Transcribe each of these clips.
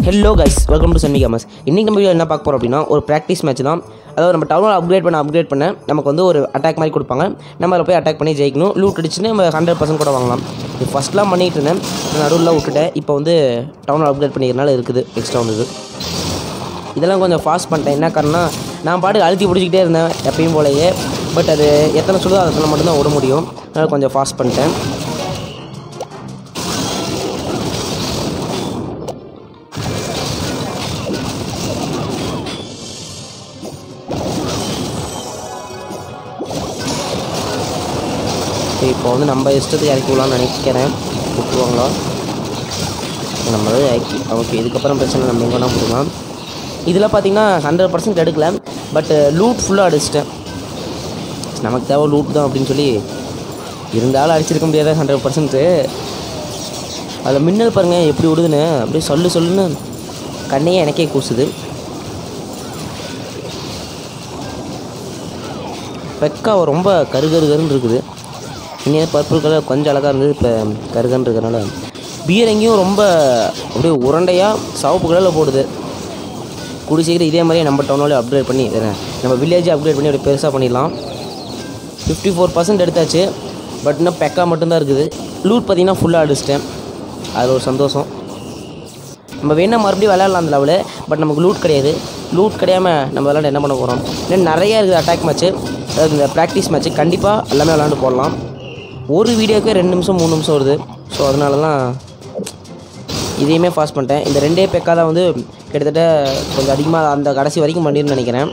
hello guys welcome to Sanvi games இன்றைக்கி நம்ம video என்ன பார்க்க போகிறோம் அப்படின்னா ஒரு ப்ராக்டிஸ் மேட்ச் தான் அதாவது நம்ம டவுனில் அப்கிரேட் பண்ண அப்கிரேட் பண்ண நமக்கு வந்து ஒரு அட்டாக் மாதிரி கொடுப்பாங்க நம்ம அதில் போய் அட்டாக் பண்ணி ஜெயிக்கணும் லூட் அடிச்சுன்னு நம்ம ஹண்ட்ரட் பர்சன்ட் கூட வாங்கலாம் இது ஃபஸ்ட்லாம் பண்ணிகிட்டு இருந்தேன் நடுவில் விட்டுட்டேன் இப்போ வந்து டவுனில் அப்கிரேட் பண்ணிக்கிறனால இருக்குது எக்ஸ்ட்ரா வந்தது இதெல்லாம் கொஞ்சம் ஃபாஸ்ட் பண்ணிட்டேன் என்ன காரணம்னா நான் பாட்டுக்கு அழுத்தி பிடிச்சிக்கிட்டே இருந்தேன் எப்பயும் போலயே பட் அது எத்தனை சொல்லுதோ அத்தனை மட்டும்தான் விட முடியும் அதனால் கொஞ்சம் ஃபாஸ்ட் பண்ணிட்டேன் சரி இப்போ வந்து நம்ம இஷ்டத்துக்கு இறக்கி விடலாம்னு நினைக்கிறேன் விட்டுருவாங்களா நம்ம இறக்கி ஓகே இதுக்கப்புறம் பிரச்சனை நம்ம எங்கே வேணால் போடலாம் இதில் பார்த்தீங்கன்னா ஹண்ட்ரட் பர்சன்ட் எடுக்கல பட் லூட் ஃபுல்லாக அடிச்சிட்டேன் நமக்கு தேவை லூட் தான் அப்படின்னு சொல்லி இருந்தாலும் அடிச்சிருக்க முடியாத ஹண்ட்ரட் பர்சன்ட்டு அதில் மின்னல் பாருங்கள் எப்படி விடுதுன்னு அப்படியே சொல்லு சொல்லுன்னு கண்ணையே எனக்கே கூசுது பெக்கா ரொம்ப கருகருகருன்னு இருக்குது இன்னும் பர்பிள் கலர் கொஞ்சம் அழகாக இருந்தது இப்போ கருகன்னு இருக்கிறனால பியர் எங்கேயும் ரொம்ப அப்படியே உருண்டையாக சிவப்பு கலரில் போடுது கூடி சீக்கிரம் இதே மாதிரியே நம்ம டவுனோட அப்கிரேட் பண்ணி என்ன, நம்ம வில்லேஜை அப்கிரேட் பண்ணி அப்படியே பெருசாக பண்ணிடலாம் ஃபிஃப்டி ஃபோர் பர்சன்ட் எடுத்தாச்சு பட் இன்னும் பெக்கா மட்டும்தான் இருக்குது லூட் பார்த்தீங்கன்னா ஃபுல்லாக அடிச்சிட்டேன் அது ஒரு சந்தோஷம் நம்ம வேணால் மறுபடியும் விளையாடலாம் அந்த லெவலு பட் நமக்கு லூட் கிடையாது லூட் கிடையாமல் நம்ம விளையாட என்ன பண்ண போகிறோம் இன்னும் நிறையா இருக்குது அட்டாக் மேட்ச்சு அதாவது இந்த ப்ராக்டிஸ் மேட்ச்சு கண்டிப்பாக எல்லாமே விளாண்டு போடலாம் ஒரு வீடியோக்கே ரெண்டு நிமிஷம் மூணு நிமிஷம் வருது ஸோ அதனால தான் இதையுமே ஃபாஸ்ட் பண்ணிட்டேன் இந்த ரெண்டே பெக்கா தான் வந்து கிட்டத்தட்ட கொஞ்சம் அதிகமாக அந்த கடைசி வரைக்கும் பண்ணிருன்னு நினைக்கிறேன்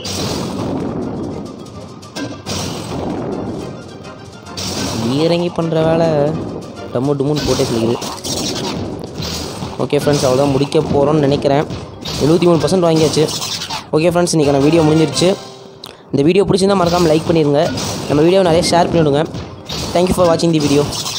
இறங்கி பண்ணுற வேலை டம்மு டும்முன்னு போட்டே சொல்லிக்குது ஓகே ஃப்ரெண்ட்ஸ் அவ்வளோதான் முடிக்க போகிறோம்னு நினைக்கிறேன் எழுபத்தி மூணு பர்சன்ட் வாங்கியாச்சு ஓகே ஃப்ரெண்ட்ஸ் இன்றைக்கான வீடியோ முடிஞ்சிருச்சு இந்த வீடியோ பிடிச்சிருந்தா மறக்காமல் லைக் பண்ணிடுங்க நம்ம வீடியோவை நிறைய ஷேர் பண்ணிவிடுங்க தேங்க்யூ ஃபார் வாட்சிங் தி வீடியோ